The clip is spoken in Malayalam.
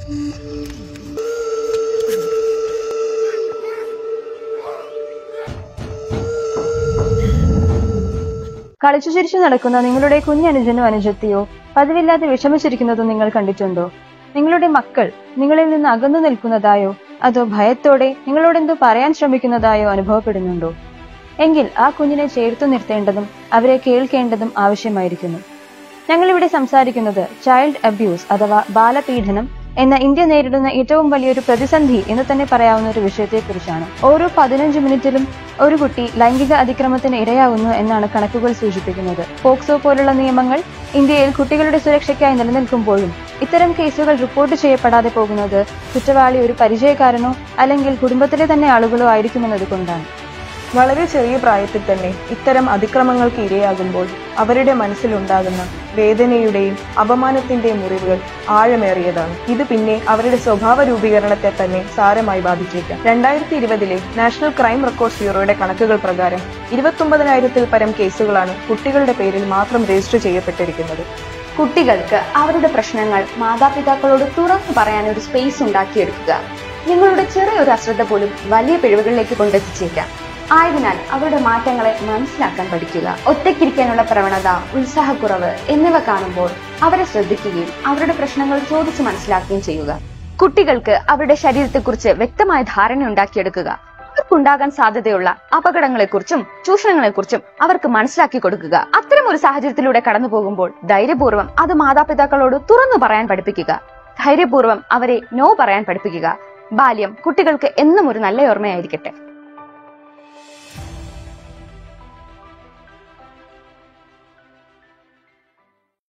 കളിച്ചു ചിരിച്ചു നടക്കുന്ന നിങ്ങളുടെ കുഞ്ഞനുജനോ അനുജത്തിയോ പതിവില്ലാതെ വിഷമിച്ചിരിക്കുന്നതോ നിങ്ങൾ കണ്ടിട്ടുണ്ടോ നിങ്ങളുടെ മക്കൾ നിങ്ങളിൽ നിന്ന് അകന്നു നിൽക്കുന്നതായോ അതോ ഭയത്തോടെ നിങ്ങളോടെന്തോ പറയാൻ ശ്രമിക്കുന്നതായോ അനുഭവപ്പെടുന്നുണ്ടോ എങ്കിൽ ആ കുഞ്ഞിനെ ചേർത്തു നിർത്തേണ്ടതും അവരെ കേൾക്കേണ്ടതും ആവശ്യമായിരിക്കുന്നു ഞങ്ങളിവിടെ സംസാരിക്കുന്നത് ചൈൽഡ് അബ്യൂസ് അഥവാ ബാലപീഡനം എന്ന ഇന്ത്യ നേരിടുന്ന ഏറ്റവും വലിയൊരു പ്രതിസന്ധി എന്ന് തന്നെ പറയാവുന്ന ഒരു വിഷയത്തെക്കുറിച്ചാണ് ഓരോ പതിനഞ്ച് മിനിറ്റിലും ഒരു കുട്ടി ലൈംഗിക അതിക്രമത്തിന് ഇരയാകുന്നു എന്നാണ് കണക്കുകൾ സൂചിപ്പിക്കുന്നത് പോക്സോ പോലുള്ള നിയമങ്ങൾ ഇന്ത്യയിൽ കുട്ടികളുടെ സുരക്ഷയ്ക്കായി നിലനിൽക്കുമ്പോഴും ഇത്തരം കേസുകൾ റിപ്പോർട്ട് ചെയ്യപ്പെടാതെ പോകുന്നത് കുറ്റവാളി ഒരു പരിചയക്കാരനോ അല്ലെങ്കിൽ കുടുംബത്തിലെ തന്നെ ആളുകളോ ആയിരിക്കുമെന്നത് കൊണ്ടാണ് വളരെ ചെറിയ പ്രായത്തിൽ തന്നെ ഇത്തരം അതിക്രമങ്ങൾക്ക് ഇരയാകുമ്പോൾ അവരുടെ മനസ്സിലുണ്ടാകുന്ന വേദനയുടെയും അപമാനത്തിന്റെയും മുറിവുകൾ ആഴമേറിയതാണ് ഇത് പിന്നെ അവരുടെ സ്വഭാവ രൂപീകരണത്തെ തന്നെ സാരമായി ബാധിച്ചേക്കാം രണ്ടായിരത്തി ഇരുപതിലെ നാഷണൽ ക്രൈം റെക്കോർഡ്സ് ബ്യൂറോയുടെ കണക്കുകൾ പ്രകാരം ഇരുപത്തൊമ്പതിനായിരത്തിൽ പരം കേസുകളാണ് കുട്ടികളുടെ പേരിൽ മാത്രം രജിസ്റ്റർ ചെയ്യപ്പെട്ടിരിക്കുന്നത് കുട്ടികൾക്ക് അവരുടെ പ്രശ്നങ്ങൾ മാതാപിതാക്കളോട് തുറന്നു പറയാൻ ഒരു സ്പേസ് ഉണ്ടാക്കിയെടുക്കുക നിങ്ങളുടെ ചെറിയൊരു അശ്രദ്ധ പോലും വലിയ പിഴവുകളിലേക്ക് കൊണ്ടെത്തിച്ചേക്കാം ആയതിനാൽ അവരുടെ മാറ്റങ്ങളെ മനസ്സിലാക്കാൻ പഠിക്കുക ഒറ്റയ്ക്കിരിക്കാനുള്ള പ്രവണത ഉത്സാഹക്കുറവ് എന്നിവ കാണുമ്പോൾ അവരെ ശ്രദ്ധിക്കുകയും അവരുടെ പ്രശ്നങ്ങൾ ചോദിച്ചു മനസ്സിലാക്കുകയും ചെയ്യുക കുട്ടികൾക്ക് അവരുടെ ശരീരത്തെക്കുറിച്ച് വ്യക്തമായ ധാരണ ഉണ്ടാക്കിയെടുക്കുക അവർക്കുണ്ടാകാൻ സാധ്യതയുള്ള അപകടങ്ങളെക്കുറിച്ചും ചൂഷണങ്ങളെക്കുറിച്ചും അവർക്ക് മനസ്സിലാക്കി കൊടുക്കുക അത്തരം ഒരു സാഹചര്യത്തിലൂടെ കടന്നു പോകുമ്പോൾ ധൈര്യപൂർവ്വം അത് മാതാപിതാക്കളോട് തുറന്നു പറയാൻ പഠിപ്പിക്കുക ധൈര്യപൂർവ്വം അവരെ നോ പറയാൻ പഠിപ്പിക്കുക ബാല്യം കുട്ടികൾക്ക് എന്നും ഒരു നല്ല ഓർമ്മയായിരിക്കട്ടെ